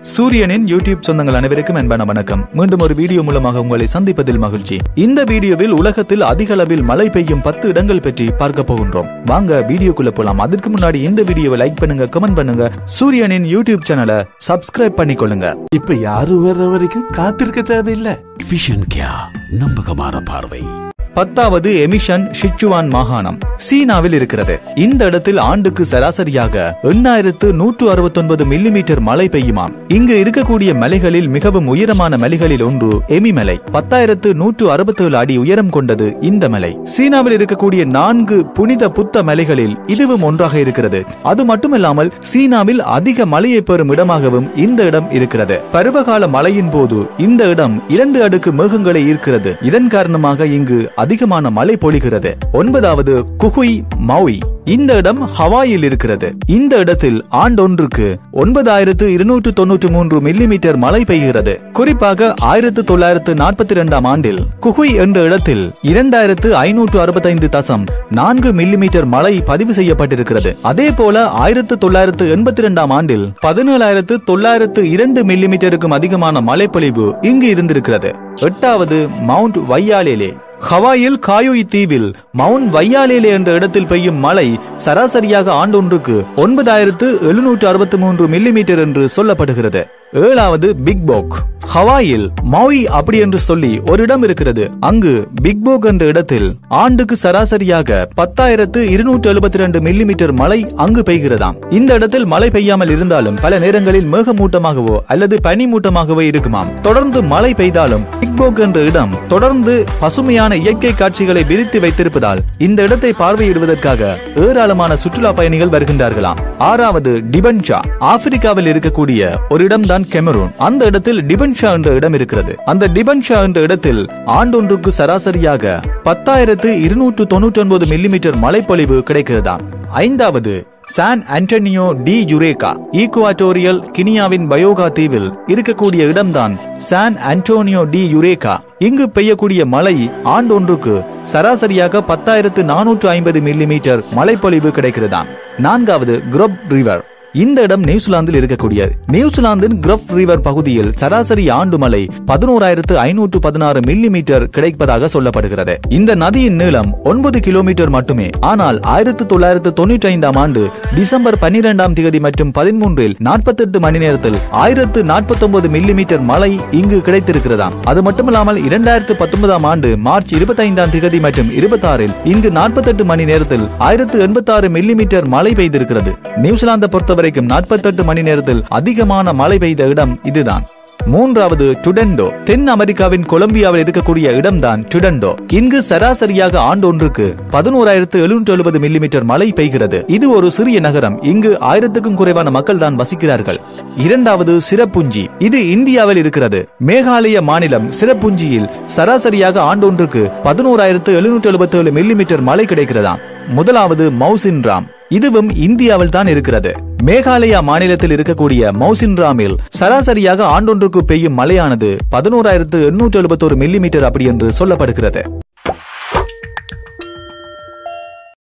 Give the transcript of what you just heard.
சூரியனின் யூடியூப் சொந்தங்கள் அனைவருக்கும் அன்பான வணக்கம் மீண்டும் ஒரு வீடியோ மூலமாக உங்களை சந்திப்பதில் மகிழ்ச்சி இந்த வீடியோவில் உலகத்தில் அதிக அளவில் மழை பெய்யும் பத்து இடங்கள் பற்றி பார்க்க போகின்றோம் வாங்க வீடியோக்குள்ள போலாம் அதற்கு முன்னாடி இந்த வீடியோவை லைக் பண்ணுங்க கமெண்ட் பண்ணுங்க சூரியனின் யூடியூப் சேனலை சப்ஸ்கிரைப் பண்ணிக்கொள்ளுங்க இப்ப யாரும் வர்ற வரைக்கும் காத்திருக்க தேவையில்லை விஷன் கியா நம்பகமான பார்வை பத்தாவது எமிஷன் ஷிச்சுவான் மாகாணம் சீனாவில் இருக்கிறது இந்த இடத்தில் ஆண்டுக்கு சராசரியாக எண்ணாயிரத்து நூற்று அறுபத்தொன்பது மில்லிமீட்டர் மழை பெய்யுமாம் இங்கு இருக்கக்கூடிய மலைகளில் மிகவும் உயரமான மலைகளில் ஒன்று எமி மலை பத்தாயிரத்து நூற்று அறுபத்தேழு அடி உயரம் கொண்டது இந்த மலை சீனாவில் இருக்கக்கூடிய நான்கு புனித புத்த மலைகளில் இதுவும் ஒன்றாக இருக்கிறது அது மட்டுமல்லாமல் சீனாவில் அதிக மழையை பெறும் இடமாகவும் இந்த இடம் இருக்கிறது பருவகால மழையின் போது இந்த இடம் இரண்டு அடுக்கு மேகங்களை ஈர்க்கிறது இதன் காரணமாக இங்கு அதிகமான மழை பொழிகிறது ஒன்பதாவது குகுய் மௌய் இந்த இடம் ஹவாயில் இருக்கிறது இந்த இடத்தில் ஆண்டொன்றுக்கு ஒன்பதாயிரத்து இருநூற்று தொன்னூற்று மூன்று மில்லிமீட்டர் மழை பெய்கிறது குறிப்பாக ஆயிரத்து தொள்ளாயிரத்து நாற்பத்தி இரண்டாம் ஆண்டில் குகுய் என்ற இடத்தில் இரண்டாயிரத்து ஐநூற்று அறுபத்தைந்து தசம் நான்கு மில்லிமீட்டர் மழை பதிவு செய்யப்பட்டிருக்கிறது அதே போல ஆயிரத்து தொள்ளாயிரத்து எண்பத்தி இரண்டாம் ஆண்டில் பதினேழாயிரத்து தொள்ளாயிரத்து இரண்டு மில்லிமீட்டருக்கும் அதிகமான மழைப்பொழிவு இங்கு இருந்திருக்கிறது எட்டாவது மவுண்ட் வையாலேலே ஹவாயில் காயோய் தீவில் மவுண்ட் வையாலேலே என்ற இடத்தில் பெய்யும் மழை சராசரியாக ஆண்டொன்றுக்கு ஒன்பதாயிரத்து எழுநூற்று அறுபத்தி மூன்று மில்லிமீட்டர் என்று சொல்லப்படுகிறது ஏழாவது பிக் போக் ஹவாயில் மௌய் அப்படி என்று சொல்லி ஒரு இடம் இருக்கிறது அங்கு பிக் போக் என்ற இடத்தில் ஆண்டுக்கு சராசரியாக பத்தாயிரத்து இருநூற்று எழுபத்தி ரெண்டு மில்லிமீட்டர் மழை அங்கு பெய்கிறதாம் இந்த இடத்தில் மழை பெய்யாமல் இருந்தாலும் பல நேரங்களில் மேகமூட்டமாகவோ அல்லது பனிமூட்டமாகவோ இருக்குமாம் தொடர்ந்து மழை பெய்தாலும் பிக் போக் என்ற இடம் தொடர்ந்து பசுமையான இயற்கை காட்சிகளை விரித்து வைத்திருப்பதால் இந்த இடத்தை பார்வையிடுவதற்காக ஏராளமான சுற்றுலா பயணிகள் வருகின்றார்களாம் ஆறாவது டிபன்ஷா ஆப்பிரிக்காவில் இருக்கக்கூடிய ஒரு இடம்தான் கெமரூன் அந்த இடத்தில் டிபன்ஷா என்ற இடம் இருக்கிறது அந்த டிபன்ஷா என்ற இடத்தில் ஆண்டொன்றுக்கு சராசரியாக பத்தாயிரத்து இருநூற்று தொன்னூற்றி ஒன்பது மில்லிமீட்டர் மழைப்பொழிவு கிடைக்கிறதாம் ஐந்தாவது San Antonio de Ureca Equatorial கினியாவின் பயோகா தீவில் இருக்கக்கூடிய இடம்தான் சான் ஆண்டோனியோ டி யுரேகா இங்கு பெய்யக்கூடிய மழை ஆண்டொன்றுக்கு சராசரியாக பத்தாயிரத்து நானூற்று ஐம்பது மில்லிமீட்டர் மழைப்பொழிவு கிடைக்கிறதாம் நான்காவது குரப் ரிவர் இந்த இடம் நியூசிலாந்தில் இருக்கக்கூடிய நியூசிலாந்தின் கிரஃப் ரிவர் பகுதியில் சராசரி ஆண்டு மழை பதினோராயிரத்து ஐநூற்று பதினாறு மில்லி மீட்டர் கிடைப்பதாக சொல்லப்படுகிறது இந்த நதியின் நீளம் ஒன்பது கிலோமீட்டர் மட்டுமே ஆனால் ஆயிரத்து தொள்ளாயிரத்து தொண்ணூற்றி ஐந்தாம் ஆண்டு டிசம்பர் பன்னிரெண்டாம் தேதி மற்றும் பதிமூன்றில் நாற்பத்தி எட்டு மணி நேரத்தில் ஆயிரத்து நாற்பத்தி ஒன்பது மில்லி மீட்டர் மழை இங்கு கிடைத்திருக்கிறதாம் அது மட்டுமல்லாமல் இரண்டாயிரத்து பத்தொன்பதாம் ஆண்டு மார்ச் இருபத்தி ஐந்தாம் தேதி மற்றும் இருபத்தாறில் இங்கு நாற்பத்தெட்டு மணி நேரத்தில் ஆயிரத்து எண்பத்தாறு மில்லி மீட்டர் மழை பெய்திருக்கிறது நியூசிலாந்தை பொறுத்தவரைக்கும் நாற்பத்தெட்டு மணி நேரத்தில் அதிகமான மழை பெய்த இடம் இதுதான் மூன்றாவது டுடெண்டோ தென் அமெரிக்காவின் கொலம்பியாவில் இருக்கக்கூடிய இடம்தான் டுடெண்டோ இங்கு சராசரியாக ஆண்டொன்றுக்கு பதினோராயிரத்து எழுநூற்று எழுபது மில்லிமீட்டர் மழை பெய்கிறது இது ஒரு சிறிய நகரம் இங்கு ஆயிரத்துக்கும் குறைவான மக்கள் தான் வசிக்கிறார்கள் இரண்டாவது சிறப்புஞ்சி இது இந்தியாவில் இருக்கிறது மேகாலய மாநிலம் சிறப்புஞ்சியில் சராசரியாக ஆண்டொன்றுக்கு பதினோராயிரத்து எழுநூற்று எழுபத்தி ஏழு மில்லிமீட்டர் மழை கிடைக்கிறதாம் முதலாவது மவுசின்ராம் இதுவும் இந்தியாவில் தான் இருக்கிறது மேகாலயா மாநிலத்தில் இருக்கக்கூடிய மௌசின்ராமில் சராசரியாக ஆண்டொன்றுக்கு பெய்யும் மழையானது பதினோராயிரத்து எண்ணூற்று எழுபத்தோரு மில்லிமீட்டர் அப்படி என்று சொல்லப்படுகிறது